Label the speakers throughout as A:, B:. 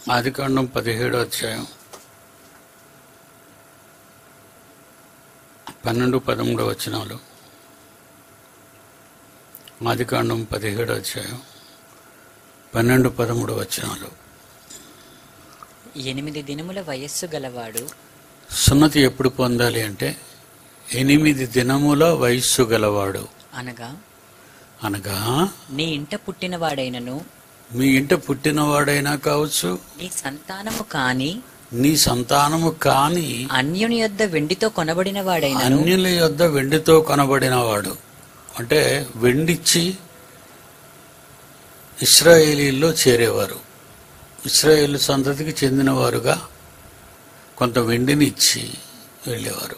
A: ఆదికాండం పదిహేడో అధ్యాయం పన్నెండు పదమూడు వచనాలు ఆదికాండం పదిహేడో అధ్యాయం పన్నెండు పదమూడు వచనాలు
B: ఎనిమిది దినముల వయస్సు గలవాడు
A: సున్నతి ఎప్పుడు పొందాలి అంటే ఎనిమిది దినముల వయస్సు గలవాడు
B: అనగా
A: అనగా
B: నీ ఇంట పుట్టినవాడైనను
A: మీ ఇంట పుట్టినవాడైనా కావచ్చు
B: నీ సంతానము కాని
A: నీ సంతానము కాని
B: అన్యుని యొద్ద వెండితో కొనబడిన వాడైనను
A: అన్యుల యొద్ద వెండితో కొనబడినవాడు అంటే వెండిచ్చి ఇస్రాయేలీల్లో చేరేవారు ఇస్రాయేల్ సంతతికి చెందినవారుగా కొంత వెండిని ఇచ్చి వెళ్ళేవారు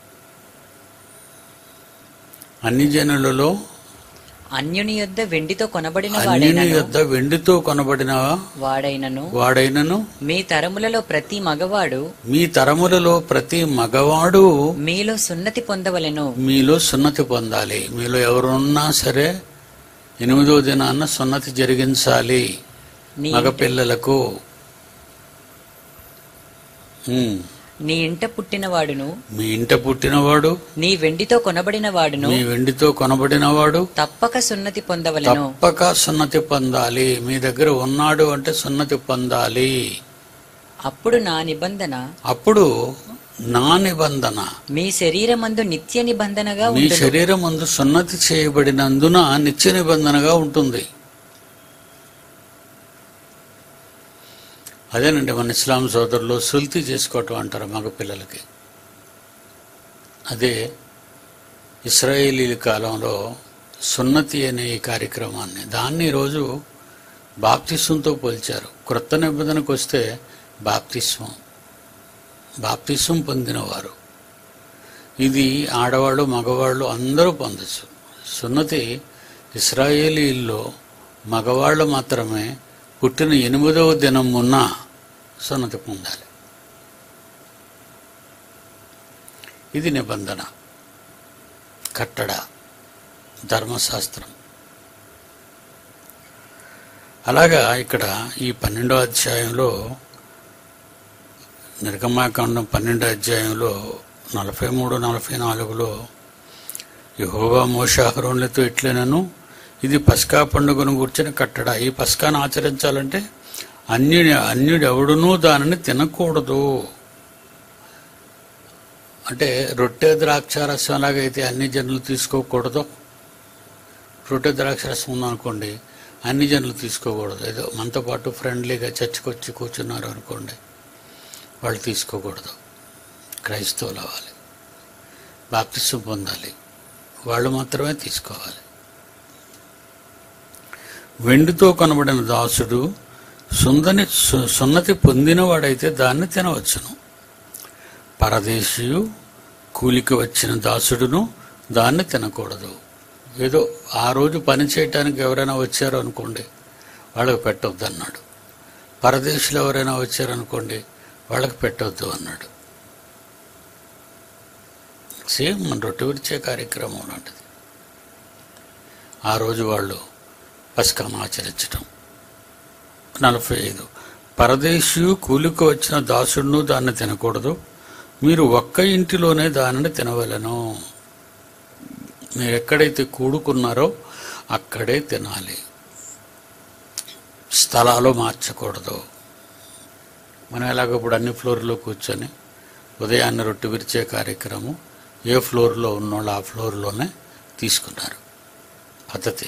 A: అన్ని జనులలో
B: అన్యుని యొద్ద వెండితో కొనబడిన
A: అన్యుని
B: వాడైనను
A: యొద్ద వెండితో కొనబడిన
B: వాడైనను
A: వాడైనను
B: మీ తరములలో ప్రతి మగవాడు
A: మీ తరములలో ప్రతి మగవాడు
B: మీలో సున్నతి పొందవలెను
A: మీలో సున్నతి పొందాలి మీలో ఎవరున్నా సరే ఎనిమిదో దినాన్న సున్నతి జరిగించాలి
B: నీ
A: మగపిల్లలకు ఉమ్.
B: నీ ఇంట పుట్టినవాడును
A: మీ ఇంట పుట్టినవాడు
B: నీ వెండితో కొనబడిన వాడును
A: మీ వెండితో కొనబడినవాడు
B: తప్పక సున్నతి పొందవలెను
A: తప్పక సున్నతి పొందాలి మీ దగ్గర ఉన్నాడు అంటే సున్నతి పొందాలి
B: అప్పుడు నా నిబంధన
A: అప్పుడు నా నిబంధన
B: మీ శరీరమందు నిత్య నిబంధనగా
A: మీ
B: ఉంటుంది
A: శరీరం ముందు సున్నతి చేయబడినందున నిత్య నిబంధనగా ఉంటుంది అదేనండి మన ఇస్లాం సోదరులు సుల్తి చేసుకోవటం అంటారు మగపిల్లలకి అదే ఇస్రాయేలీల కాలంలో సున్నతి అనే ఈ కార్యక్రమాన్ని దాన్ని ఈరోజు బాప్తిస్వంతో పోల్చారు క్రొత్త నిబంధనకు వస్తే బాప్తిస్వం బాప్తిస్వం పొందినవారు ఇది ఆడవాళ్ళు మగవాళ్ళు అందరూ పొందొచ్చు సున్నతి ఇస్రాయేలీల్లో మగవాళ్ళు మాత్రమే పుట్టిన ఎనిమిదవ దినం ఉన్న సున్నతి పొందాలి ఇది నిబంధన కట్టడ ధర్మశాస్త్రం అలాగా ఇక్కడ ఈ పన్నెండో అధ్యాయంలో నిర్గమాకాండం పన్నెండో అధ్యాయంలో నలభై మూడు నలభై నాలుగులో యహోవా మోషాహరోన్లతో ఇట్లనను ఇది పస్కా పండుగను కూర్చిన కట్టడ ఈ పస్కాను ఆచరించాలంటే అన్యుడి అన్యుడు ఎవడునూ దానిని తినకూడదు అంటే రొట్టె ద్రాక్షారసం ఎలాగైతే అన్ని జనులు తీసుకోకూడదో రొట్టె ద్రాక్షరసం ఉందనుకోండి అన్ని జనులు తీసుకోకూడదు ఏదో మనతో పాటు ఫ్రెండ్లీగా చర్చకొచ్చి కూర్చున్నారు అనుకోండి వాళ్ళు తీసుకోకూడదు క్రైస్తవులు అవ్వాలి బాప్తిసం పొందాలి వాళ్ళు మాత్రమే తీసుకోవాలి వెండితో కొనబడిన దాసుడు సుందని సు- సున్నతి పొందినవాడైతే దాన్ని తినవచ్చును పరదేశీయు కూలికి వచ్చిన దాసుడును దాన్ని తినకూడదు ఏదో ఆ రోజు పని చేయటానికి ఎవరైనా వచ్చారు అనుకోండి వాళ్ళకి పెట్టొద్దు అన్నాడు పరదేశులు ఎవరైనా వచ్చారనుకోండి వాళ్ళకి పెట్టొద్దు అన్నాడు సేమ్ మన రొట్టె విడిచే కార్యక్రమం లాంటిది ఆ రోజు వాళ్ళు పస్కాను ఆచరించటం నలభై ఐదు పరదేశీయు కూలికి వచ్చిన దాసుడును దాన్ని తినకూడదు మీరు ఒక్క ఇంటిలోనే దానిని తినవలను మీరు ఎక్కడైతే కూడుకున్నారో అక్కడే తినాలి స్థలాలు మార్చకూడదు మనం ఎలాగో ఇప్పుడు అన్ని ఫ్లోర్లో కూర్చొని ఉదయాన్నే రొట్టె విరిచే కార్యక్రమం ఏ ఫ్లోర్లో ఉన్నోళ్ళు ఆ ఫ్లోర్లోనే తీసుకున్నారు పద్ధతి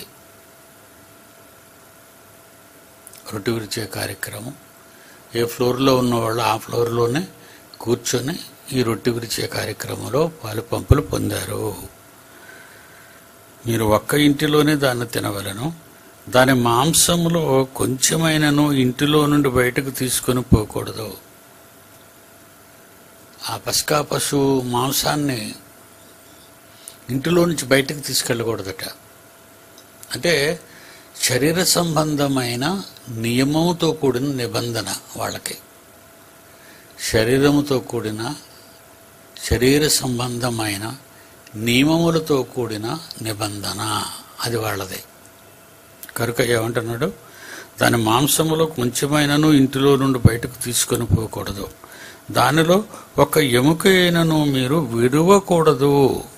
A: రొట్టె విరిచే కార్యక్రమం ఏ ఫ్లోర్లో ఉన్నవాళ్ళు ఆ ఫ్లోర్లోనే కూర్చొని ఈ రొట్టె విరిచే కార్యక్రమంలో పాలు పంపులు పొందారు మీరు ఒక్క ఇంటిలోనే దాన్ని తినవలను దాని మాంసములో కొంచెమైనను ఇంటిలో నుండి బయటకు తీసుకొని పోకూడదు ఆ పస్కా పశువు మాంసాన్ని ఇంటిలో నుంచి బయటకు తీసుకెళ్ళకూడదట అంటే శరీర సంబంధమైన నియమంతో కూడిన నిబంధన వాళ్ళకి శరీరముతో కూడిన శరీర సంబంధమైన నియమములతో కూడిన నిబంధన అది వాళ్ళది కనుక ఏమంటున్నాడు దాని మాంసములో కొంచెమైనను ఇంటిలో నుండి బయటకు తీసుకొని పోకూడదు దానిలో ఒక ఎముక అయినను మీరు విడవకూడదు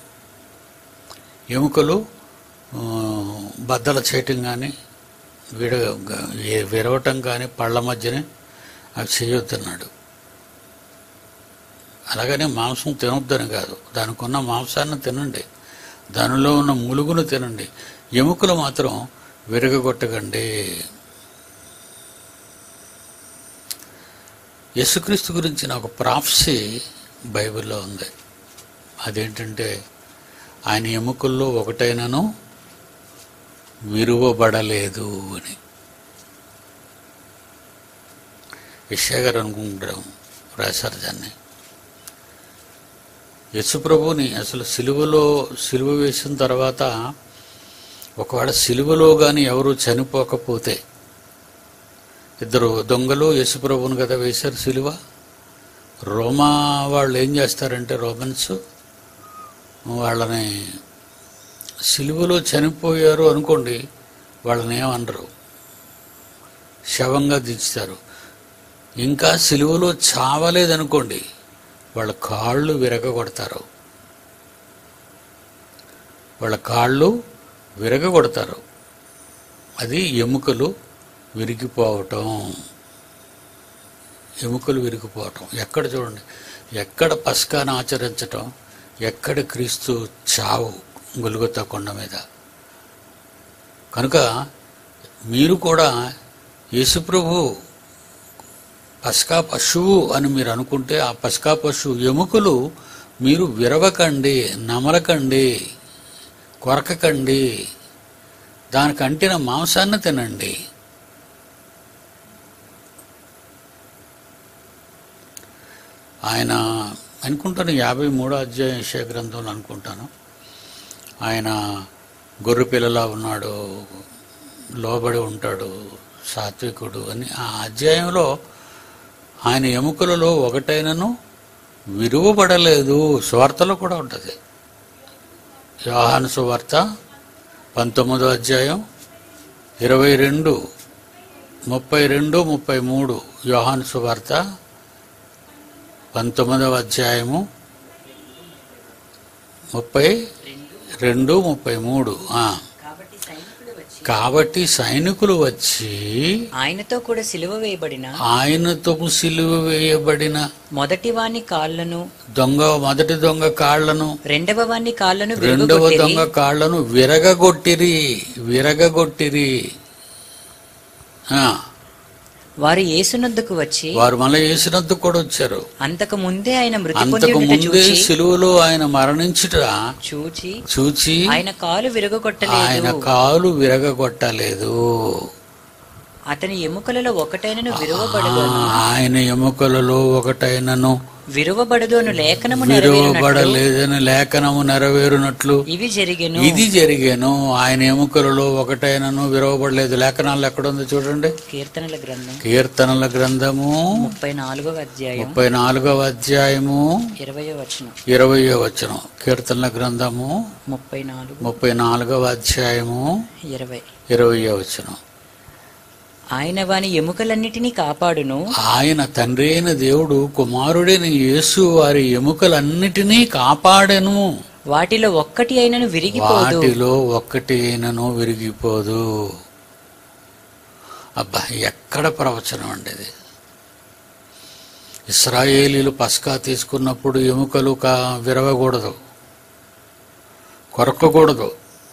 A: ఎముకలు ఆ, బద్దలు చేయటం కానీ విడ ఏ- విరవటం కానీ పళ్ళ మధ్యనే అవి చేయొద్దన్నాడు అలాగనే మాంసం తినొద్దని కాదు దానికి ఉన్న మాంసాన్ని తినండి దానిలో ఉన్న ములుగును తినండి ఎముకలు మాత్రం విరగగొట్టకండి యేసుక్రీస్తు గురించిన ఒక ప్రాఫ్సీ బైబిల్లో ఉంది అదేంటంటే ఆయన ఎముకల్లో ఒకటైనను విరువబడలేదు అని యశ్యా గారు అనుకుంటాం రాశారు దాన్ని యశుప్రభుని అసలు సిలువలో సిలువ వేసిన తర్వాత ఒకవేళ సిలువలో కానీ ఎవరు చనిపోకపోతే ఇద్దరు దొంగలు యశుప్రభుని కదా వేశారు సిలువ రోమా వాళ్ళు ఏం చేస్తారంటే రోమన్స్ వాళ్ళని సిలువలో చనిపోయారు అనుకోండి వాళ్ళని ఏమనరు శవంగా దించుతారు ఇంకా సిలువలో చావలేదనుకోండి వాళ్ళ కాళ్ళు విరగగొడతారు వాళ్ళ కాళ్ళు విరగగొడతారు అది ఎముకలు విరిగిపోవటం ఎముకలు విరిగిపోవటం ఎక్కడ చూడండి ఎక్కడ పస్కాను ఆచరించటం ఎక్కడ క్రీస్తు చావు గొలుగుతా కొండ మీద కనుక మీరు కూడా యేసుప్రభు పస్కా పశువు అని మీరు అనుకుంటే ఆ పస్కా పశువు ఎముకలు మీరు విరవకండి నమలకండి కొరకకండి దానికి అంటిన మాంసాన్ని తినండి ఆయన అనుకుంటాను యాభై మూడో అధ్యాయం యెషయా గ్రంథంలో అనుకుంటాను ఆయన గొర్రె పిల్లలా ఉన్నాడు లోబడి ఉంటాడు సాత్వికుడు అని ఆ అధ్యాయంలో ఆయన ఎముకలలో ఒకటైనను విరువబడలేదు సువార్తలో కూడా ఉంటుంది యోహాను సువార్త పంతొమ్మిదో అధ్యాయం ఇరవై రెండు ముప్పై రెండు ముప్పై మూడు యోహాను సువార్త పంతొమ్మిదవ అధ్యాయము ముప్పై రెండు ముప్పై మూడు ఆ.
B: కాబట్టి సైనికులు వచ్చి
A: కాబట్టి సైనికులు వచ్చి
B: ఆయనతో కూడా సిలువ వేయబడిన
A: ఆయనతో సిలువ వేయబడిన
B: మొదటి వాని కాళ్లను
A: దొంగ మొదటి దొంగ కాళ్లను
B: రెండవ వాని కాళ్లను
A: రెండవ
B: విరగొట్టిరి
A: దొంగ కాళ్లను విరగగొట్టిరి విరగగొట్టిరి ఆ,
B: వారు యేసునొద్దకు వచ్చి
A: వారు మళ్ళీ వేసినందుకు కూడా వచ్చారు
B: అంతకు ముందే ఆయన మృతి పొంది
A: అంతకు
B: ఉండుట
A: ముందే
B: చూచి
A: సిలువలో ఆయన మరణించుట
B: చూచి
A: చూచి
B: ఆయన కాలు విరగొట్టలేదు
A: ఆయన కాలు విరగగొట్టలేదు
B: అతని ఎముకలలో ఒకటైనను విరువబడదు
A: ఆ, ఆయన ఎముకలలో ఒకటైనను
B: విరువబడదు అను లేఖనము నెరవేరినట్లు
A: విరవబడలేదని లేఖనము నెరవేరునట్లు
B: ఇవి జరిగెను
A: ఇది జరిగాను ఆయన ఎముకలలో ఒకటైనను విరవబడలేదు లేఖనాలు ఎక్కడుందో చూడండి
B: కీర్తనల గ్రంథం
A: కీర్తనల గ్రంథము
B: ముప్పై నాలుగవ అధ్యాయం
A: ముప్పై నాలుగవ అధ్యాయము
B: ఇరవయో వచనం
A: ఇరవయో వచనం కీర్తనల గ్రంథము
B: ముప్పై నాలుగు
A: ముప్పై నాలుగవ అధ్యాయము
B: ఇరవై
A: ఇరవయో వచనం
B: ఆయన వాని ఎముకలన్నిటినీ కాపాడును
A: ఆయన తండ్రి అయిన దేవుడు కుమారుడైన యేసు వారి ఎముకలన్నిటినీ కాపాడెను
B: వాటిలో ఒక్కటి అయినను విరిగిపోదు
A: వాటిలో ఒక్కటి అయినను విరిగిపోదు అబ్బా ఎక్కడ ప్రవచనం అండి ఇది ఇస్రాయేలీలు పస్కా తీసుకున్నప్పుడు ఎముకలు కా విరవకూడదు కొరకకూడదు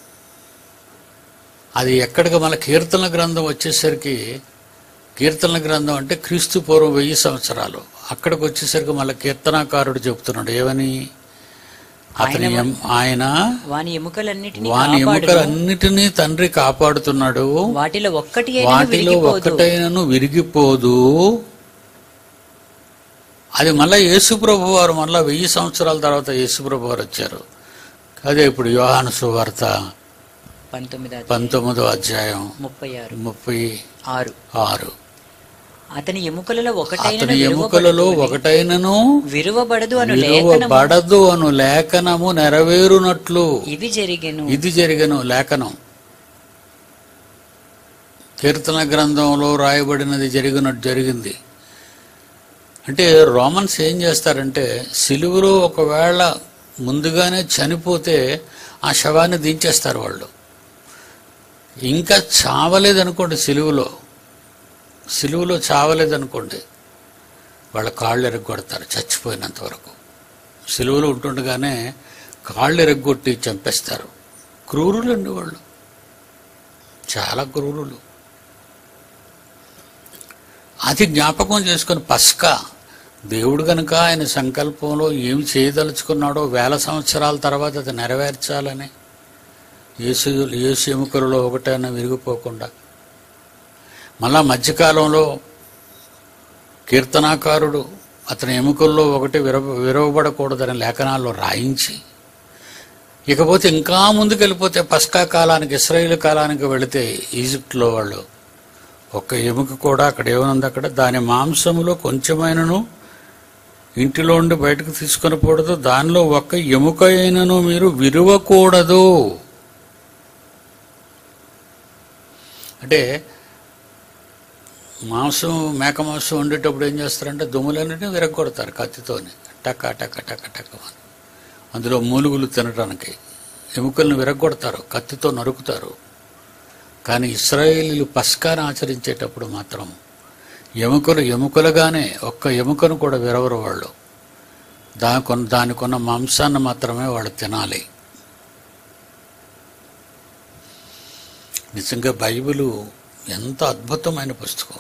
A: అది ఎక్కడికి మన కీర్తన గ్రంథం వచ్చేసరికి కీర్తన గ్రంథం అంటే క్రీస్తు పూర్వం వెయ్యి సంవత్సరాలు అక్కడికి వచ్చేసరికి మళ్ళీ కీర్తనాకారుడు చెప్తున్నాడు ఏమని అతని ఎం- ఆయన
B: వాని ఎముకలన్నిటినీ
A: వాని
B: కాపాడును
A: ఎముకలన్నిటినీ తండ్రి కాపాడుతున్నాడు
B: వాటిలో ఒక్కటి అయినను
A: వాటిలో
B: విరిగిపోదు
A: ఒక్కటైనను విరిగిపోదు అది మళ్ళా యేసుప్రభు వారు మళ్ళా వెయ్యి సంవత్సరాల తర్వాత యేసుప్రభు వారు వచ్చారు అదే ఇప్పుడు యోహాను సువార్త
B: పంతొమ్మిది అధ్యాయం,
A: పంతొమ్మిదో అధ్యాయం
B: ముప్పై ఆరు
A: ముప్పై
B: ఆరు
A: ఆరు
B: అతని ఎముకలలో ఒకటైనను
A: అతని ఎముకలలో
B: విరువబడదు
A: ఒకటైనను
B: విరువబడదు అను లేఖనము
A: విలువబడదు అను లేఖనము నెరవేరునట్లు
B: ఇవి జరిగెను
A: ఇది జరిగను లేఖనం కీర్తన గ్రంథంలో రాయబడినది జరిగినట్టు జరిగింది అంటే రోమన్స్ ఏం చేస్తారంటే సిలువలో ఒకవేళ ముందుగానే చనిపోతే ఆ శవాన్ని దించేస్తారు వాళ్ళు ఇంకా చావలేదనుకోండి సిలువలో సిలువలో చావలేదనుకోండి వాళ్ళ కాళ్ళు ఎరగొడతారు చచ్చిపోయినంత వరకు సిలువలో ఉంటుండగానే కాళ్ళు ఎరగొట్టి చంపేస్తారు క్రూరులండి వాళ్ళు చాలా క్రూరులు అది జ్ఞాపకం చేసుకుని పస్కా దేవుడు కనుక ఆయన సంకల్పంలో ఏమి చేయదలుచుకున్నాడో వేల సంవత్సరాల తర్వాత అది నెరవేర్చాలని యేసు యేసు ఎముకలలో ఒకటైనా విరిగిపోకుండా మళ్ళా మధ్యకాలంలో కీర్తనాకారుడు అతని ఎముకల్లో ఒకటి విరవ విరవబడకూడదని లేఖనాల్లో రాయించి ఇకపోతే ఇంకా ముందుకెళ్ళిపోతే పస్కా కాలానికి ఇస్రాయేల్ కాలానికి వెళితే ఈజిప్ట్లో వాళ్ళు ఒక్క ఎముక కూడా అక్కడ ఏమనుంది అక్కడ దాని మాంసములో కొంచెమైనను ఇంటిలో ఉండి బయటకు తీసుకొని పోవడదు దానిలో ఒక్క ఎముక అయినను మీరు విరవకూడదు అంటే మాంసం మేక మాంసం వండేటప్పుడు ఏం చేస్తారంటే దుమ్ములన్నిటిని విరగొడతారు కత్తితోని టక టక టక టక అని అందులో మూలుగులు తినడానికి ఎముకలను విరగొడతారు కత్తితో నరుకుతారు కానీ ఇస్రాయేలీలు పస్కాను ఆచరించేటప్పుడు మాత్రం ఎముకలు ఎముకలుగానే ఒక్క ఎముకను కూడా విరవరు వాళ్ళు దానికొన్న దానికున్న మాంసాన్ని మాత్రమే వాళ్ళు తినాలి నిజంగా బైబిలు ఎంత అద్భుతమైన పుస్తకం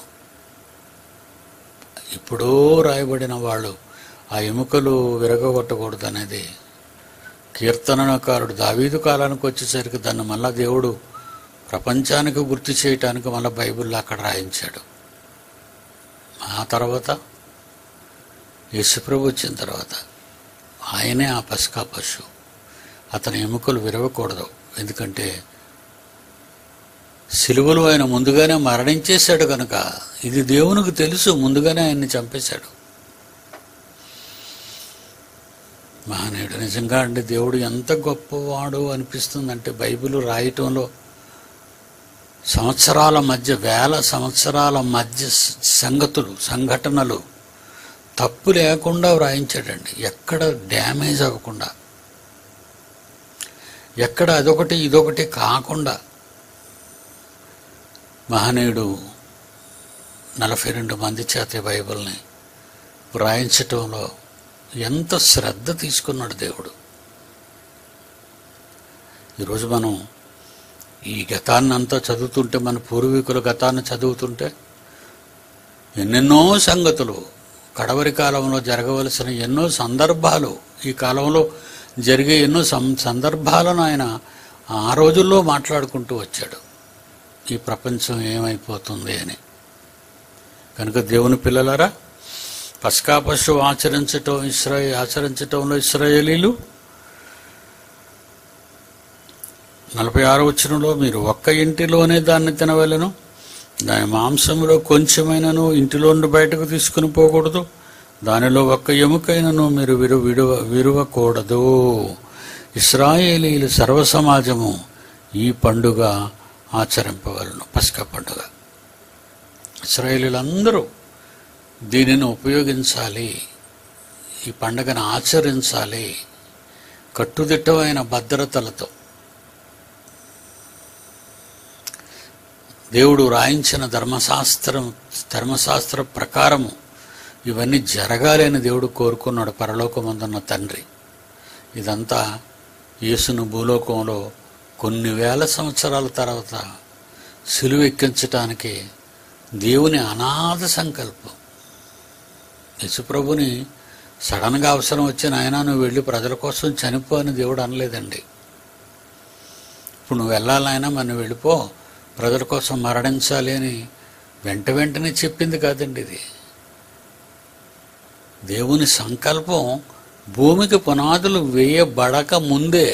A: ఇప్పుడో రాయబడిన వాళ్ళు ఆ ఎముకలు విరగొట్టకూడదు అనేది కీర్తనకారుడు దావీదు కాలానికి వచ్చేసరికి దాన్ని మళ్ళా దేవుడు ప్రపంచానికి గుర్తు చేయటానికి మళ్ళీ బైబిల్లో అక్కడ రాయించాడు ఆ తర్వాత యేసుప్రభు వచ్చిన తర్వాత ఆయనే ఆ పసుకా పశువు అతని ఎముకలు విరవకూడదు ఎందుకంటే సిలువలో ఆయన ముందుగానే మరణించేశాడు కనుక ఇది దేవునికి తెలుసు ముందుగానే ఆయన్ని చంపేశాడు మహనీయుడు నిజంగా అండి దేవుడు ఎంత గొప్పవాడు అనిపిస్తుందంటే బైబిల్ రాయటంలో సంవత్సరాల మధ్య వేల సంవత్సరాల మధ్య స- సంగతులు సంఘటనలు తప్పు లేకుండా వ్రాయించాడండి ఎక్కడ డ్యామేజ్ అవ్వకుండా ఎక్కడ అదొకటి ఇదొకటి కాకుండా మహనీయుడు నలభై రెండు మంది చేత ఈ బైబిల్ని వ్రాయించటంలో ఎంత శ్రద్ధ తీసుకున్నాడు దేవుడు ఈరోజు మనం ఈ గతాన్ని అంతా చదువుతుంటే మన పూర్వీకుల గతాన్ని చదువుతుంటే ఎన్నెన్నో సంగతులు కడవరి కాలంలో జరగవలసిన ఎన్నో సందర్భాలు ఈ కాలంలో జరిగే ఎన్నో సం సందర్భాలను ఆయన ఆ రోజుల్లో మాట్లాడుకుంటూ వచ్చాడు ఈ ప్రపంచం ఏమైపోతుంది అని కనుక దేవుని పిల్లలారా పస్కా పశువు ఆచరించటం ఇస్రా ఆచరించటంలో ఇస్రాయేలీలు నలభై ఆరు వచ్చినలో మీరు ఒక్క ఇంటిలోనే దాన్ని తినవలెను దాని మాంసంలో కొంచెమైనను ఇంటిలో నుండి బయటకు తీసుకుని పోకూడదు దానిలో ఒక్క ఎముకైనను మీరు విరు విడువ విరువకూడదు ఇస్రాయేలీలు సర్వ సమాజము ఈ పండుగ ఆచరింపవలను పస్కా పండుగ ఇస్రాయేలీలందరూ దీనిని ఉపయోగించాలి ఈ పండుగను ఆచరించాలి కట్టుదిట్టమైన భద్రతలతో దేవుడు రాయించిన ధర్మశాస్త్రం ధర్మశాస్త్ర ప్రకారము ఇవన్నీ జరగాలి అని దేవుడు కోరుకున్నాడు పరలోకమందున్న తండ్రి ఇదంతా యేసును భూలోకంలో కొన్ని వేల సంవత్సరాల తర్వాత సిలువ ఎక్కించటానికి దేవుని అనాథ సంకల్పం యేసుప్రభుని సడన్గా అవసరం వచ్చిన ఆయన నువ్వు వెళ్ళి ప్రజల కోసం చనిపో అని దేవుడు అనలేదండి ఇప్పుడు నువ్వు వెళ్ళాలైనా మనం వెళ్ళిపో ప్రజల కోసం మరణించాలి అని వెంట వెంటనే చెప్పింది కాదండి ఇది దేవుని సంకల్పం భూమికి పునాదులు వేయబడక ముందే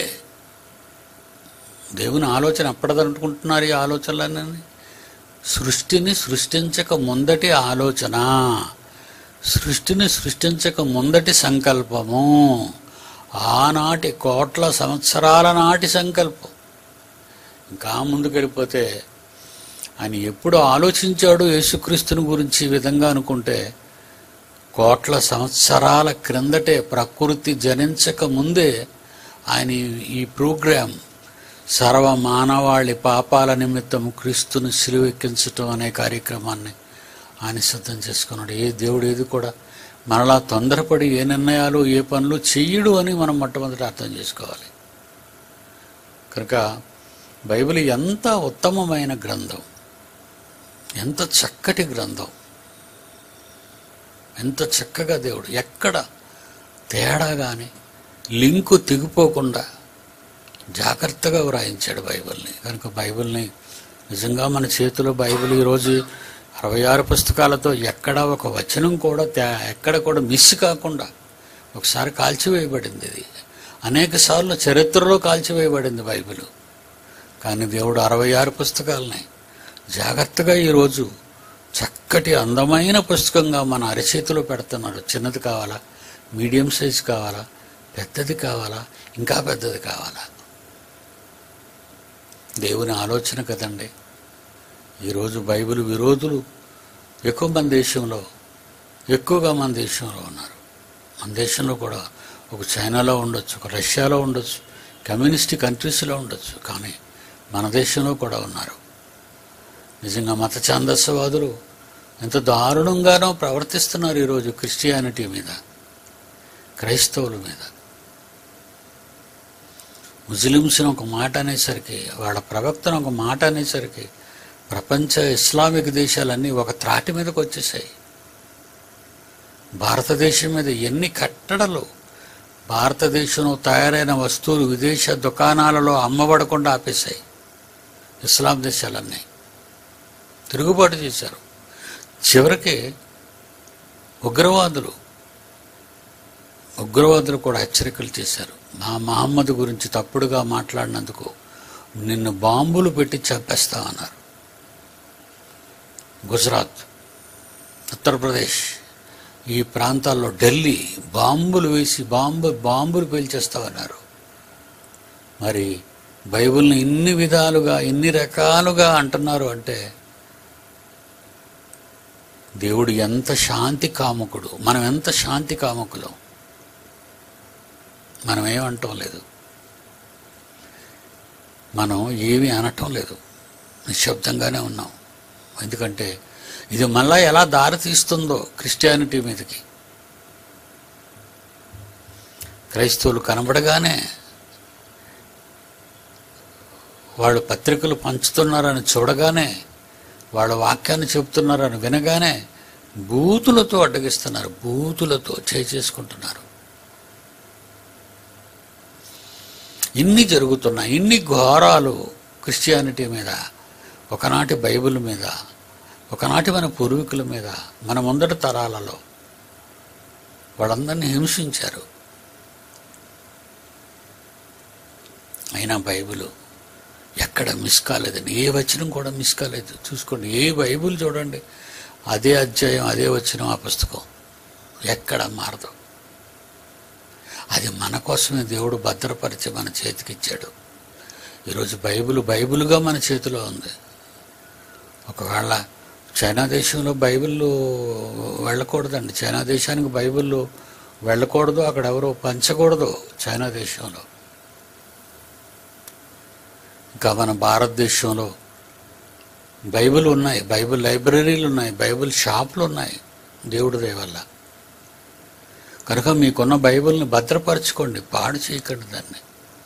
A: దేవుని ఆలోచన ఎప్పటిదనుకుంటున్నారు ఈ ఆలోచనలన్నీ సృష్టిని సృష్టించక ముందటి ఆలోచన సృష్టిని సృష్టించక ముందటి సంకల్పము ఆనాటి కోట్ల సంవత్సరాల నాటి సంకల్పం ఇంకా ముందుకు వెళ్ళిపోతే ఆయన ఎప్పుడు ఆలోచించాడు యేసుక్రీస్తుని గురించి ఈ విధంగా అనుకుంటే కోట్ల సంవత్సరాల క్రిందటే ప్రకృతి జనించక ముందే ఆయన ఈ- ఈ ప్రోగ్రాం సర్వ మానవాళి పాపాల నిమిత్తం క్రీస్తును సిలువెక్కించటం అనే కార్యక్రమాన్ని ఆయన సిద్ధం చేసుకున్నాడు ఏ దేవుడు ఏది కూడా మనలా తొందరపడి ఏ నిర్ణయాలు ఏ పనులు చెయ్యడు అని మనం మొట్టమొదటి అర్థం చేసుకోవాలి కనుక బైబిల్ ఎంత ఉత్తమమైన గ్రంథం ఎంత చక్కటి గ్రంథం ఎంత చక్కగా దేవుడు ఎక్కడ తేడా కానీ లింకు తెగిపోకుండా జాగ్రత్తగా వ్రాయించాడు బైబిల్ని కనుక బైబిల్ని నిజంగా మన చేతిలో బైబిల్ ఈరోజు అరవై ఆరు పుస్తకాలతో ఎక్కడ ఒక వచనం కూడా తే- ఎక్కడ కూడా మిస్ కాకుండా ఒకసారి కాల్చివేయబడింది ఇది అనేక సార్లు చరిత్రలో కాల్చివేయబడింది బైబిల్ కానీ దేవుడు అరవై ఆరు పుస్తకాలని జాగ్రత్తగా ఈరోజు చక్కటి అందమైన పుస్తకంగా మన అరచేతిలో పెడుతున్నాడు చిన్నది కావాలా మీడియం సైజ్ కావాలా పెద్దది కావాలా ఇంకా పెద్దది కావాలా దేవుని ఆలోచన కదండి ఈరోజు బైబిల్ విరోధులు ఎక్కువ మన దేశంలో ఎక్కువగా మన దేశంలో ఉన్నారు మన దేశంలో కూడా ఒక చైనాలో ఉండొచ్చు ఒక రష్యాలో ఉండొచ్చు కమ్యూనిస్ట్ కంట్రీస్లో ఉండొచ్చు కానీ మన దేశంలో కూడా ఉన్నారు నిజంగా మత ఛాందస్యవాదులు ఎంత దారుణంగానో ప్రవర్తిస్తున్నారు ఈరోజు క్రిస్టియానిటీ మీద క్రైస్తవుల మీద ముస్లిమ్స్ని ఒక మాట అనేసరికి వాళ్ళ ప్రవక్తను ఒక మాట అనేసరికి ప్రపంచ ఇస్లామిక్ దేశాలన్నీ ఒక త్రాటి మీదకి వచ్చేసాయి భారతదేశం మీద ఎన్ని కట్టడలు భారతదేశంలో తయారైన వస్తువులు విదేశ దుకాణాలలో అమ్మబడకుండా ఆపేశాయి ఇస్లాం దేశాలన్నీ తిరుగుబాటు చేశారు చివరికి ఉగ్రవాదులు ఉగ్రవాదులు కూడా హెచ్చరికలు చేశారు మా మహమ్మద్ గురించి తప్పుడుగా మాట్లాడినందుకు నిన్ను బాంబులు పెట్టి చంపేస్తామన్నారు గుజరాత్ ఉత్తరప్రదేశ్ ఈ ప్రాంతాల్లో ఢిల్లీ బాంబులు వేసి బాంబు బాంబులు పేల్చేస్తామన్నారు మరి బైబిల్ని ఇన్ని విధాలుగా ఇన్ని రకాలుగా అంటున్నారు అంటే దేవుడు ఎంత శాంతి కాముకుడు మనం ఎంత శాంతి కాముకులం మనం ఏమంటం లేదు మనం ఏమీ అనటం లేదు నిశ్శబ్దంగానే ఉన్నాం ఎందుకంటే ఇది మళ్ళా ఎలా దారి తీస్తుందో క్రిస్టియానిటీ మీదకి క్రైస్తవులు కనబడగానే వాళ్ళు పత్రికలు పంచుతున్నారని చూడగానే వాళ్ళ వాక్యాన్ని చెబుతున్నారని వినగానే బూతులతో అడ్డగిస్తున్నారు బూతులతో చేసుకుంటున్నారు ఇన్ని జరుగుతున్నాయి ఇన్ని ఘోరాలు క్రిస్టియానిటీ మీద ఒకనాటి బైబిల్ మీద ఒకనాటి మన పూర్వీకుల మీద మన ముందటి తరాలలో వాళ్ళందరినీ హింసించారు అయినా బైబిల్ ఎక్కడ మిస్ కాలేదండి ఏ వచనం కూడా మిస్ కాలేదు చూసుకోండి ఏ బైబిల్ చూడండి అదే అధ్యాయం అదే వచనం ఆ పుస్తకం ఎక్కడ మారదు అది మన కోసమే దేవుడు భద్రపరిచి మన చేతికి ఇచ్చాడు ఈరోజు బైబిల్ బైబిల్గా మన చేతిలో ఉంది ఒకవేళ చైనా దేశంలో బైబిల్ వెళ్ళకూడదండి చైనా దేశానికి బైబిల్ వెళ్ళకూడదు అక్కడ ఎవరో పంచకూడదు చైనా దేశంలో ఇంకా మన భారతదేశంలో బైబిల్ ఉన్నాయి బైబిల్ లైబ్రరీలు ఉన్నాయి బైబిల్ షాపులు ఉన్నాయి దేవుడి దయ వల్ల కనుక మీకున్న బైబిల్ని భద్రపరచుకోండి పాడు చేయకండి దాన్ని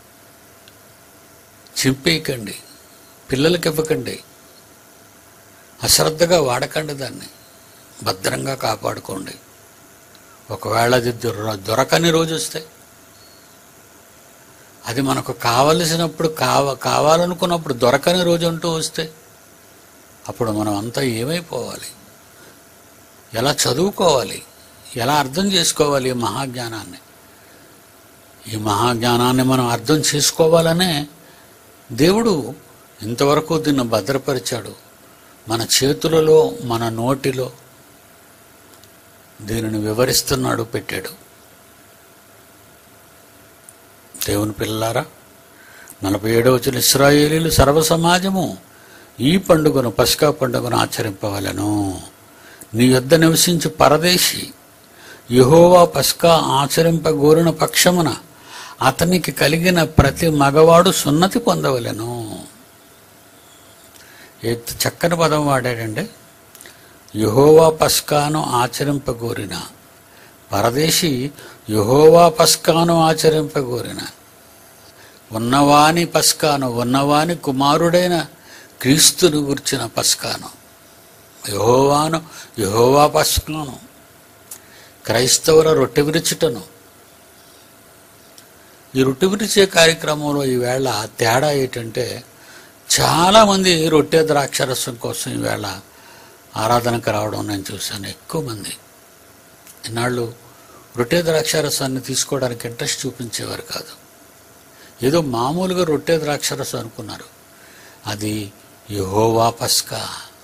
A: చింపేయకండి పిల్లలకి ఇవ్వకండి అశ్రద్ధగా వాడకండి దాన్ని భద్రంగా కాపాడుకోండి ఒకవేళ అది దొర దొరకని రోజు వస్తే అది మనకు కావలసినప్పుడు కావ కావాలనుకున్నప్పుడు దొరకని రోజు అంటూ వస్తే అప్పుడు మనం అంతా ఏమైపోవాలి ఎలా చదువుకోవాలి ఎలా అర్థం చేసుకోవాలి ఈ మహాజ్ఞానాన్ని ఈ మహాజ్ఞానాన్ని మనం అర్థం చేసుకోవాలనే దేవుడు ఇంతవరకు దీన్ని భద్రపరిచాడు మన చేతులలో మన నోటిలో దీనిని వివరిస్తున్నాడు పెట్టాడు దేవుని పిల్లలారా నలభై ఏడవ వచ్చిన ఇస్రాయేలీలు సర్వ సమాజము ఈ పండుగను పస్కా పండుగను ఆచరింపవలను నీ యొద్ద నివసించి పరదేశి యహోవా పస్కా ఆచరింపగోరిన పక్షమున అతనికి కలిగిన ప్రతి మగవాడు సున్నతి పొందవలెను ఏ చక్కని పదం వాడాడండి యహోవా పస్కాను ఆచరింపగోరిన పరదేశి యహోవా పస్కాను ఆచరింపగోరిన ఉన్నవాని పస్కాను ఉన్నవాని కుమారుడైన క్రీస్తును గుర్చిన పస్కాను యహోవాను యహోవా పస్కాను క్రైస్తవుల రొట్టె విరుచుటను ఈ రొట్టె విరిచే కార్యక్రమంలో ఈవేళ తేడా ఏంటంటే చాలామంది రొట్టె ద్రాక్షరసం కోసం ఈవేళ ఆరాధనకు రావడం నేను చూశాను ఎక్కువ మంది ఇన్నాళ్ళు రొట్టె ద్రాక్షారసాన్ని తీసుకోవడానికి ఇంట్రెస్ట్ చూపించేవారు కాదు ఏదో మామూలుగా రొట్టె ద్రాక్షరసం అనుకున్నారు అది యహోవా పస్కా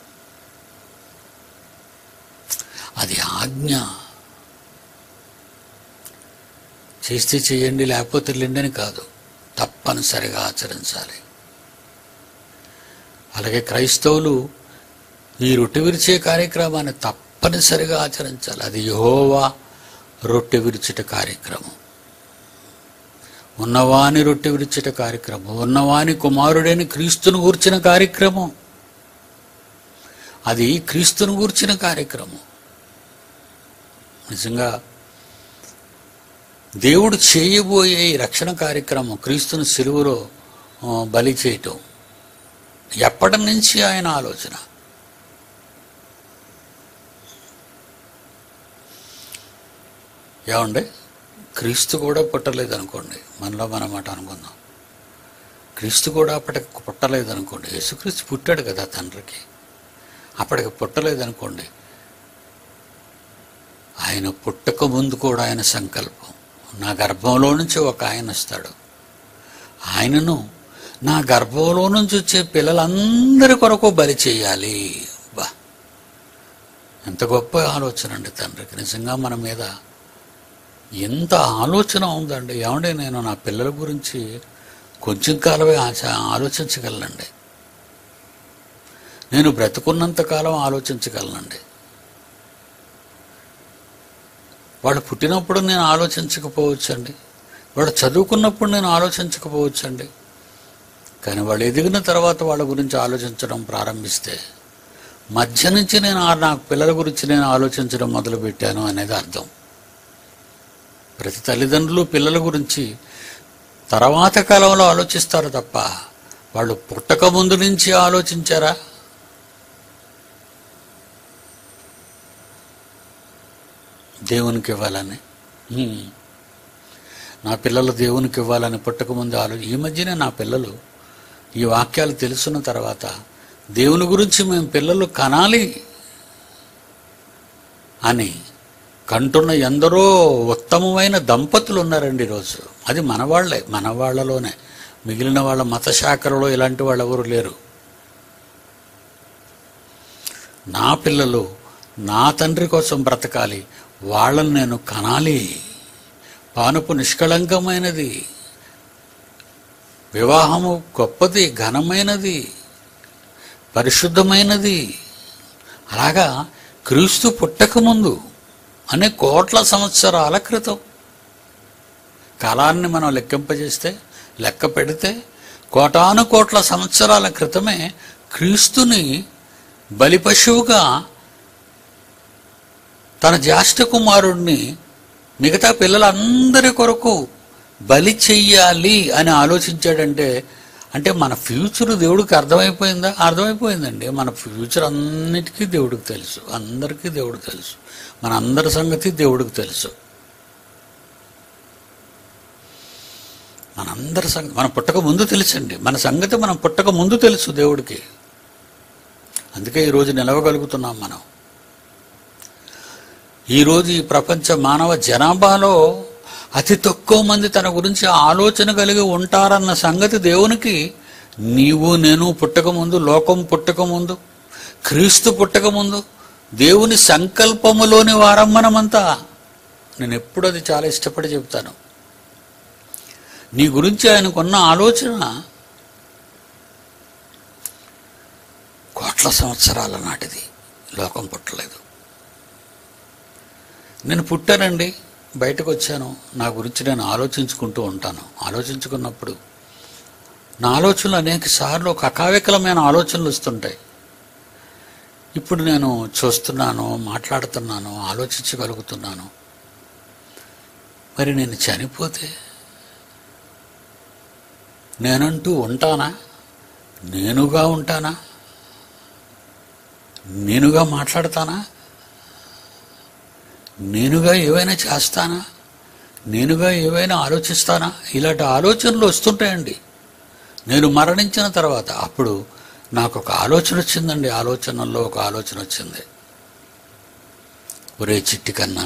A: అది ఆజ్ఞ చేస్తే చేయండి లేకపోతే లేండని కాదు తప్పనిసరిగా ఆచరించాలి అలాగే క్రైస్తవులు ఈ రొట్టె విరిచే కార్యక్రమాన్ని తప్పనిసరిగా ఆచరించాలి అది యహోవా రొట్టె విరిచుట కార్యక్రమం ఉన్నవాని రొట్టె విరిచుట కార్యక్రమం ఉన్నవాని కుమారుడైన క్రీస్తును గూర్చిన కార్యక్రమం అది క్రీస్తును గూర్చిన కార్యక్రమం నిజంగా దేవుడు చేయబోయే ఈ రక్షణ కార్యక్రమం క్రీస్తుని సిలువలో ఆ, బలి చేయటం ఎప్పటి నుంచి ఆయన ఆలోచన ఏమండి క్రీస్తు కూడా పుట్టలేదు అనుకోండి మనలో మన మాట అనుకుందాం క్రీస్తు కూడా అప్పటికి పుట్టలేదు అనుకోండి యేసుక్రీస్తు పుట్టాడు కదా తండ్రికి అప్పటికి పుట్టలేదు అనుకోండి ఆయన పుట్టక ముందు కూడా ఆయన సంకల్పం నా గర్భంలో నుంచి ఒక ఆయన వస్తాడు ఆయనను నా గర్భంలో నుంచి వచ్చే పిల్లలందరి కొరకు బలి చేయాలి బా ఎంత గొప్ప ఆలోచన అండి తండ్రికి నిజంగా మన మీద ఎంత ఆలోచన ఉందండి ఏమంటే నేను నా పిల్లల గురించి కొంచెం కాలమే ఆచ ఆలోచించగలనండి నేను బ్రతుకున్నంత కాలం ఆలోచించగలనండి వాళ్ళు పుట్టినప్పుడు నేను ఆలోచించకపోవచ్చండి వాళ్ళు చదువుకున్నప్పుడు నేను ఆలోచించకపోవచ్చండి కానీ వాళ్ళు ఎదిగిన తర్వాత వాళ్ళ గురించి ఆలోచించడం ప్రారంభిస్తే మధ్య నుంచి నేను ఆ- నా పిల్లల గురించి నేను ఆలోచించడం మొదలుపెట్టాను అనేది అర్థం ప్రతి తల్లిదండ్రులు పిల్లల గురించి తర్వాత కాలంలో ఆలోచిస్తారు తప్ప వాళ్ళు పుట్టక ముందు నుంచి ఆలోచించారా దేవునికి ఇవ్వాలని హ్మ్. నా పిల్లలు దేవునికి ఇవ్వాలని పుట్టకముందు ఆలో ఈ మధ్యనే నా పిల్లలు ఈ వాక్యాలు తెలుసున్న తర్వాత దేవుని గురించి మేము పిల్లలు కనాలి అని కంటున్న ఎందరో ఉత్తమమైన దంపతులు ఉన్నారండి ఈరోజు అది మన వాళ్ళే మన వాళ్ళలోనే మిగిలిన వాళ్ళ మత శాఖలలో ఇలాంటి వాళ్ళు ఎవరు లేరు నా పిల్లలు నా తండ్రి కోసం బ్రతకాలి వాళ్ళని నేను కనాలి పానుపు నిష్కళంకమైనది వివాహము గొప్పది ఘనమైనది పరిశుద్ధమైనది అలాగా క్రీస్తు పుట్టకముందు అనే కోట్ల సంవత్సరాల క్రితం కాలాన్ని మనం లెక్కింపజేస్తే లెక్క పెడితే కోటాను కోట్ల సంవత్సరాల క్రితమే క్రీస్తుని బలి పశువుగా తన జ్యేష్ఠ కుమారుణ్ణి మిగతా పిల్లలందరి కొరకు బలి చెయ్యాలి అని ఆలోచించాడంటే అంటే మన ఫ్యూచర్ దేవుడికి అర్థమైపోయిందా అర్థమైపోయిందండి మన ఫ్యూచర్ అన్నిటికీ దేవుడికి తెలుసు అందరికీ దేవుడికి తెలుసు మన అందరి సంగతి దేవుడికి తెలుసు మనందరి సంగతి మన పుట్టక ముందు తెలుసండి మన సంగతి మనం పుట్టక ముందు తెలుసు దేవుడికి అందుకే ఈరోజు నిలవగలుగుతున్నాం మనం ఈరోజు ఈ ప్రపంచ మానవ జనాభాలో అతి తక్కువ మంది తన గురించి ఆలోచన కలిగి ఉంటారన్న సంగతి దేవునికి నీవు నేను పుట్టకముందు లోకం పుట్టకముందు క్రీస్తు పుట్టకముందు దేవుని సంకల్పములోని వారం మనమంతా నేను ఎప్పుడు అది చాలా ఇష్టపడి చెప్తాను నీ గురించి ఆయనకున్న ఆలోచన కోట్ల సంవత్సరాల నాటిది లోకం పుట్టలేదు నేను పుట్టానండి బయటకు వచ్చాను నా గురించి నేను ఆలోచించుకుంటూ ఉంటాను ఆలోచించుకున్నప్పుడు నా ఆలోచనలు అనేక సార్లు ఒక అకావికలమైన ఆలోచనలు వస్తుంటాయి ఇప్పుడు నేను చూస్తున్నాను మాట్లాడుతున్నాను ఆలోచించగలుగుతున్నాను మరి నేను చనిపోతే నేనంటూ ఉంటానా నేనుగా ఉంటానా నేనుగా మాట్లాడతానా నేనుగా ఏవైనా చేస్తానా నేనుగా ఏవైనా ఆలోచిస్తానా ఇలాంటి ఆలోచనలు వస్తుంటాయండి నేను మరణించిన తర్వాత అప్పుడు నాకు ఒక ఆలోచన వచ్చిందండి ఆలోచనల్లో ఒక ఆలోచన వచ్చింది ఒరే చిట్టి కన్నా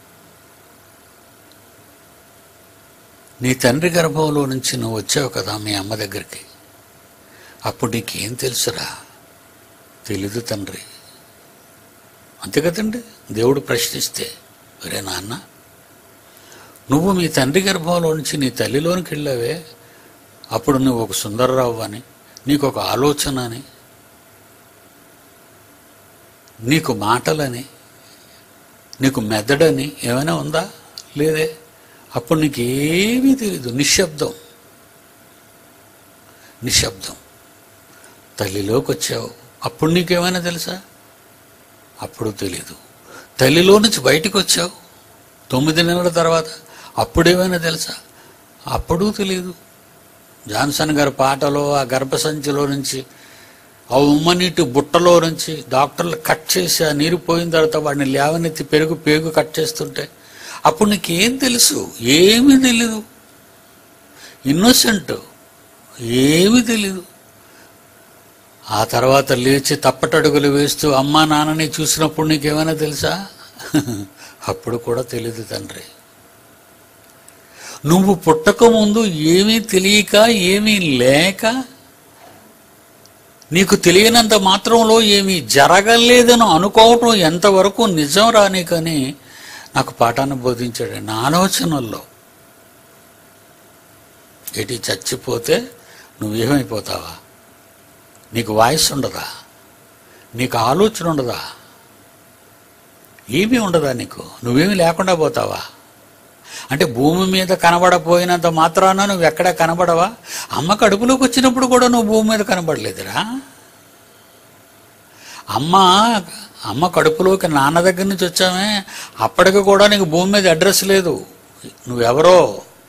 A: నీ తండ్రి గర్భంలో నుంచి నువ్వు వచ్చావు కదా మీ అమ్మ దగ్గరికి అప్పుడు నీకేం తెలుసురా తెలీదు తండ్రి అంతే కదండి దేవుడు ప్రశ్నిస్తే ఒరే నాన్న నువ్వు మీ తండ్రి గర్భంలో నుంచి నీ తల్లిలోనికి వెళ్ళావే అప్పుడు నువ్వు ఒక సుందరరావు అని నీకు ఒక ఆలోచన అని నీకు మాటలని నీకు మెదడని ఏమైనా ఉందా లేదే అప్పుడు నీకు ఏమీ తెలీదు నిశ్శబ్దం నిశ్శబ్దం తల్లిలోకి వచ్చావు అప్పుడు నీకేమైనా తెలుసా అప్పుడు తెలీదు తల్లిలో నుంచి బయటికి వచ్చావు తొమ్మిది నెలల తర్వాత అప్పుడేమైనా తెలుసా అప్పుడూ తెలియదు జాన్సన్ గారి పాటలో ఆ గర్భసంచిలో నుంచి ఆ ఉమ్మనీటి బుట్టలో నుంచి డాక్టర్లు కట్ చేసి ఆ నీరు పోయిన తర్వాత వాడిని లేవనెత్తి పెరుగు పేగు కట్ చేస్తుంటే అప్పుడు నీకేం తెలుసు ఏమీ తెలీదు ఇన్నోసెంట్ ఏమీ తెలీదు ఆ తర్వాత లేచి తప్పటడుగులు వేస్తూ అమ్మా నాన్నని చూసినప్పుడు నీకేమైనా తెలుసా అప్పుడు కూడా తెలియదు తండ్రి నువ్వు పుట్టక ముందు ఏమీ తెలియక ఏమీ లేక నీకు తెలియనంత మాత్రంలో ఏమీ జరగలేదని అనుకోవటం ఎంతవరకు నిజం రాని కానీ నాకు పాఠాన్ని బోధించాడు నా ఆలోచనల్లో ఎటు చచ్చిపోతే నువ్వేమైపోతావా నీకు వాయిస్ ఉండదా నీకు ఆలోచన ఉండదా ఏమీ ఉండదా నీకు నువ్వేమీ లేకుండా పోతావా అంటే భూమి మీద కనబడపోయినంత మాత్రాన నువ్వు ఎక్కడా కనబడవా అమ్మ కడుపులోకి వచ్చినప్పుడు కూడా నువ్వు భూమి మీద కనబడలేదురా అమ్మ అమ్మ కడుపులోకి నాన్న దగ్గర నుంచి వచ్చామే అప్పటికి కూడా నీకు భూమి మీద అడ్రస్ లేదు నువ్వెవరో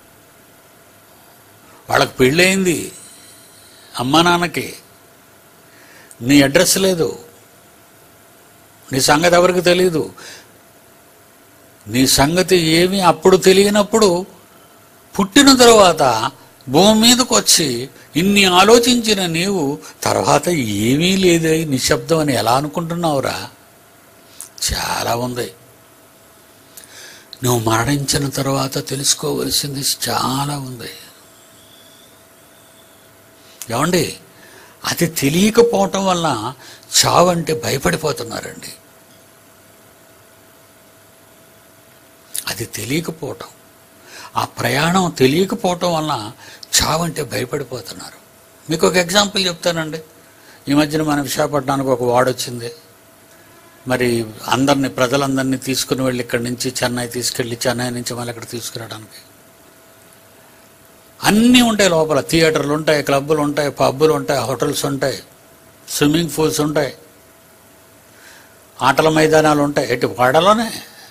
A: వాళ్ళకి పెళ్ళయింది అమ్మ నాన్నకి నీ అడ్రస్ లేదు నీ సంగతి ఎవరికి తెలియదు నీ సంగతి ఏమీ అప్పుడు తెలియనప్పుడు పుట్టిన తరువాత భూమి మీదకి వచ్చి ఇన్ని ఆలోచించిన నీవు తర్వాత ఏమీ లేదే నిశ్శబ్దం అని ఎలా అనుకుంటున్నావురా చాలా ఉంది నువ్వు మరణించిన తర్వాత తెలుసుకోవలసింది చాలా ఉంది ఏమండి అది తెలియకపోవటం వల్ల చావు అంటే భయపడిపోతున్నారండి అది తెలియకపోవటం ఆ ప్రయాణం తెలియకపోవటం వల్ల చావు అంటే భయపడిపోతున్నారు మీకు ఒక ఎగ్జాంపుల్ చెప్తానండి ఈ మధ్యన మన విశాఖపట్నానికి ఒక వార్డు వచ్చింది మరి అందరిని ప్రజలందరినీ తీసుకుని వెళ్ళి ఇక్కడి నుంచి చెన్నై తీసుకెళ్ళి చెన్నై నుంచి మళ్ళీ ఇక్కడ తీసుకురావడానికి అన్నీ ఉంటాయి లోపల థియేటర్లు ఉంటాయి క్లబ్బులు ఉంటాయి పబ్బులు ఉంటాయి హోటల్స్ ఉంటాయి స్విమ్మింగ్ పూల్స్ ఉంటాయి ఆటల మైదానాలు ఉంటాయి ఎటు వాడలోనే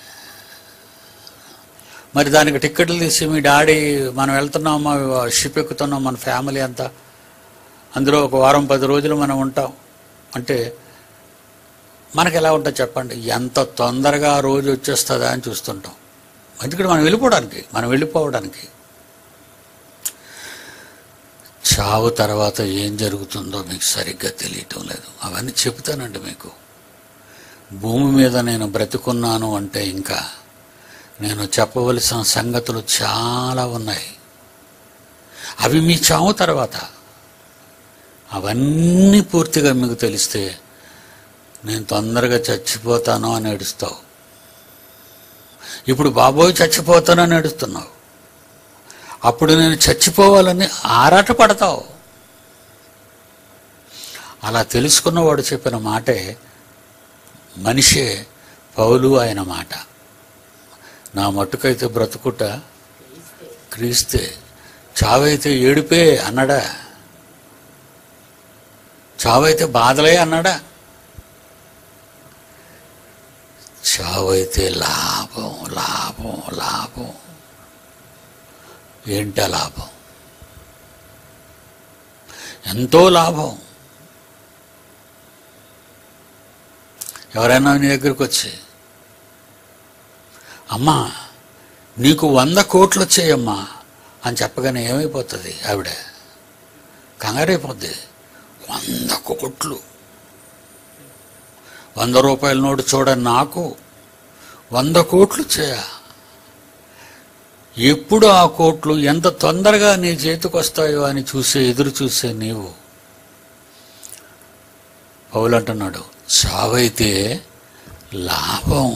A: మరి దానికి టిక్కెట్లు తీసి మీ డాడీ మనం వెళ్తున్నామా షిప్ ఎక్కుతున్నాం మన ఫ్యామిలీ అంతా అందులో ఒక వారం పది రోజులు మనం ఉంటాం అంటే మనకి ఎలా ఉంటుంది చెప్పండి ఎంత తొందరగా ఆ రోజు వచ్చేస్తుందా అని చూస్తుంటాం ఎందుకంటే మనం వెళ్ళిపోవడానికి మనం వెళ్ళిపోవడానికి చావు తర్వాత ఏం జరుగుతుందో మీకు సరిగ్గా తెలియటం లేదు అవన్నీ చెప్తానండి మీకు భూమి మీద నేను బ్రతుకున్నాను అంటే ఇంకా నేను చెప్పవలసిన సంగతులు చాలా ఉన్నాయి అవి మీ చావు తర్వాత అవన్నీ పూర్తిగా మీకు తెలిస్తే నేను తొందరగా చచ్చిపోతాను అని ఏడుస్తావు ఇప్పుడు బాబోయ్ చచ్చిపోతానని ఏడుస్తున్నావు అప్పుడు నేను చచ్చిపోవాలని ఆరాట పడతావు అలా తెలుసుకున్నవాడు చెప్పిన మాటే మనిషే పౌలు ఆయన మాట నా మట్టుకైతే బ్రతుకుట క్రీస్తే చావైతే ఏడుపే అన్నాడా చావైతే బాధలే అన్నాడా చావైతే లాభం లాభం లాభం ఏంట లాభం ఎంతో లాభం ఎవరైనా నీ దగ్గరికి వచ్చి అమ్మా నీకు వంద కోట్లు వచ్చాయమ్మా అని చెప్పగానే ఏమైపోతుంది ఆవిడ కంగారైపోద్ది వంద కోట్లు వంద రూపాయల నోటు చూడని నాకు వంద కోట్లు వచ్చాయా ఎప్పుడు ఆ కోట్లు ఎంత తొందరగా నీ చేతికి వస్తాయో అని చూసే ఎదురు చూసే నీవు పౌలు అంటున్నాడు చావైతే లాభం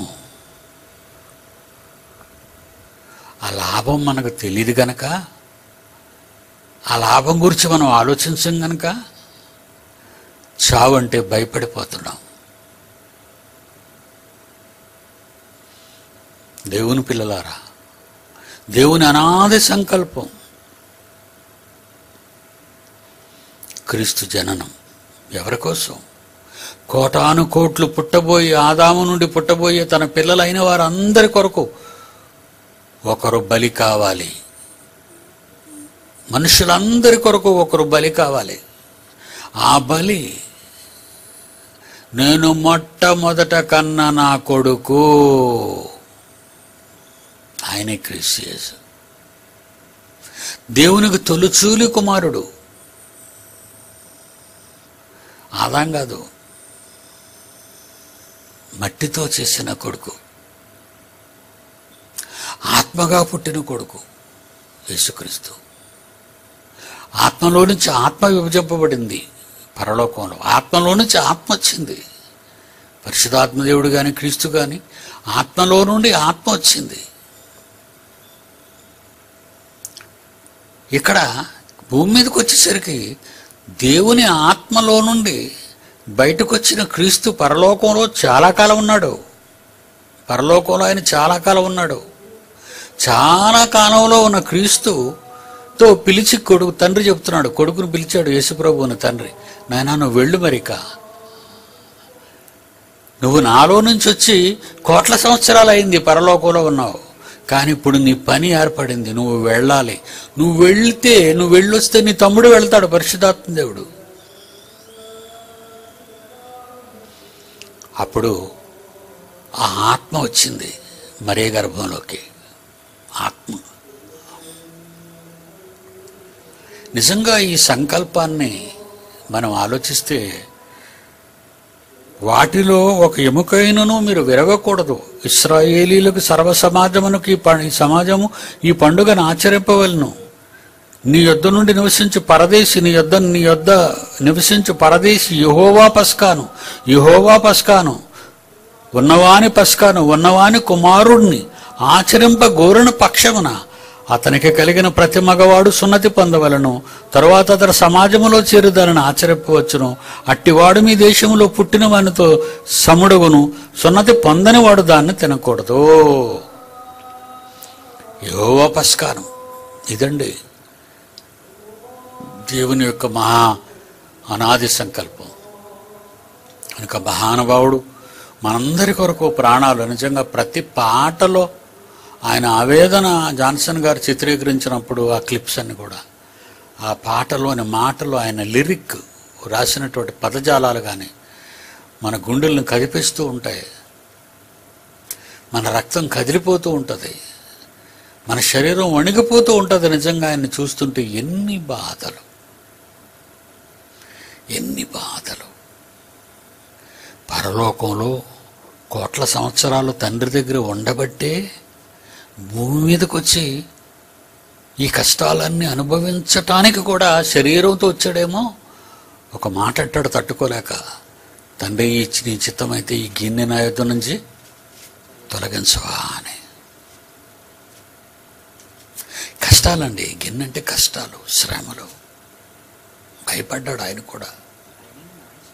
A: ఆ లాభం మనకు తెలియదు గనక ఆ లాభం గురించి మనం ఆలోచించం గనక చావు అంటే భయపడిపోతున్నాం దేవుని పిల్లలారా దేవుని అనాది సంకల్పం క్రీస్తు జననం ఎవరి కోసం కోటాను కోట్లు పుట్టబోయి ఆదాము నుండి పుట్టబోయే తన పిల్లలైన వారందరి కొరకు ఒకరు బలి కావాలి మనుషులందరి కొరకు ఒకరు బలి కావాలి ఆ బలి నేను మొట్టమొదట కన్న నా కొడుకు ఆయనే క్రిస్టియస్ దేవునికి తొలుచూలి కుమారుడు ఆదాం కాదు మట్టితో చేసిన కొడుకు ఆత్మగా పుట్టిన కొడుకు యేసుక్రీస్తు ఆత్మలో నుంచి ఆత్మ విభజింపబడింది పరలోకంలో ఆత్మలో నుంచి ఆత్మ వచ్చింది పరిశుధాత్మదేవుడు కానీ క్రీస్తు కానీ ఆత్మలో నుండి ఆత్మ వచ్చింది ఇక్కడ భూమి మీదకి వచ్చేసరికి దేవుని ఆత్మలో నుండి బయటకు వచ్చిన క్రీస్తు పరలోకంలో చాలా కాలం ఉన్నాడు పరలోకంలో ఆయన చాలా కాలం ఉన్నాడు చాలా కాలంలో ఉన్న క్రీస్తుతో పిలిచి కొడుకు తండ్రి చెప్తున్నాడు కొడుకును పిలిచాడు యేసుప్రభు అని తండ్రి నాయనా నువ్వు వెళ్ళు మరిక నువ్వు నాలో నుంచి వచ్చి కోట్ల సంవత్సరాలు అయింది పరలోకంలో ఉన్నావు కానీ ఇప్పుడు నీ పని ఏర్పడింది నువ్వు వెళ్ళాలి నువ్వు వెళ్తే నువ్వు వెళ్ళొస్తే నీ తమ్ముడు వెళ్తాడు పరిశుధాత్మ దేవుడు అప్పుడు ఆ ఆత్మ వచ్చింది మరే గర్భంలోకి ఆత్మ నిజంగా ఈ సంకల్పాన్ని మనం ఆలోచిస్తే వాటిలో ఒక ఎముకైనను మీరు విరగకూడదు ఇస్రాయేలీలకు సర్వ సమాజమునకు ఈ ప- ఈ సమాజము ఈ పండుగను ఆచరింపవలను నీ యొద్ద నుండి నివసించు పరదేశి నీ యొద్ద నీ యొద్ద నివసించు పరదేశి యహోవా పస్కాను యహోవా పస్కాను ఉన్నవాని పస్కాను ఉన్నవాని కుమారుణ్ణి ఆచరింప గోరున పక్షమున అతనికి కలిగిన ప్రతి మగవాడు సున్నతి పొందవలను తరువాత అతడు సమాజములో చేరుదలను ఆచరింపవచ్చును అట్టివాడు మీ దేశంలో పుట్టిన వానితో సముడుగును సున్నతి పొందని వాడు దాన్ని తినకూడదు యోవ పస్కారం ఇదండి దేవుని యొక్క మహా అనాది సంకల్పం కనుక మహానుభావుడు మనందరి కొరకు ప్రాణాలు నిజంగా ప్రతి పాటలో ఆయన ఆవేదన జాన్సన్ గారు చిత్రీకరించినప్పుడు ఆ క్లిప్స్ అన్ని కూడా ఆ పాటలోని మాటలు ఆయన లిరిక్ రాసినటువంటి పదజాలాలు కానీ మన గుండెలను కదిపిస్తూ ఉంటాయి మన రక్తం కదిలిపోతూ ఉంటుంది మన శరీరం వణిగిపోతూ ఉంటుంది నిజంగా ఆయన్ని చూస్తుంటే ఎన్ని బాధలు ఎన్ని బాధలు పరలోకంలో కోట్ల సంవత్సరాలు తండ్రి దగ్గర ఉండబట్టే భూమి మీదకి వచ్చి ఈ కష్టాలన్నీ అనుభవించటానికి కూడా శరీరంతో వచ్చాడేమో ఒక మాట అంటాడు తట్టుకోలేక తండ్రి ఈ నీ చిత్తమైతే ఈ గిన్నె నా యుద్ధం నుంచి తొలగించవా అని కష్టాలండి గిన్నె అంటే కష్టాలు శ్రమలు భయపడ్డాడు ఆయన కూడా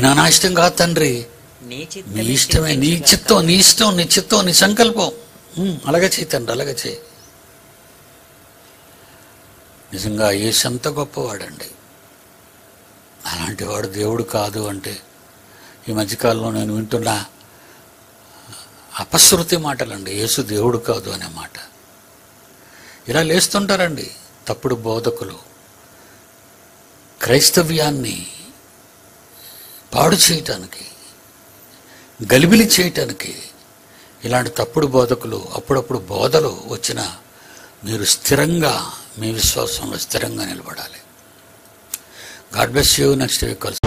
A: అయినా నా ఇష్టం కాదు తండ్రి
B: నీ
A: నీ
B: చిత్తమే
A: ఇష్టమే నీ
B: సిద్ధించుగాక.
A: చిత్తం నీ ఇష్టం నీ చిత్తం నీ సంకల్పం ఉమ్, అలాగే చేయి తండ్రి అలాగే చేయి నిజంగా యేసు ఎంత గొప్పవాడండి అలాంటి వాడు దేవుడు కాదు అంటే ఈ మధ్యకాలంలో నేను వింటున్న అపశృతి మాటలండి యేసు దేవుడు కాదు అనే మాట ఇలా లేస్తుంటారండి తప్పుడు బోధకులు క్రైస్తవ్యాన్ని పాడు చేయటానికి గలిబిలి చేయటానికి ఇలాంటి తప్పుడు బోధకులు అప్పుడప్పుడు బోధలు వచ్చిన మీరు స్థిరంగా మీ విశ్వాసంలో స్థిరంగా నిలబడాలి God bless you next week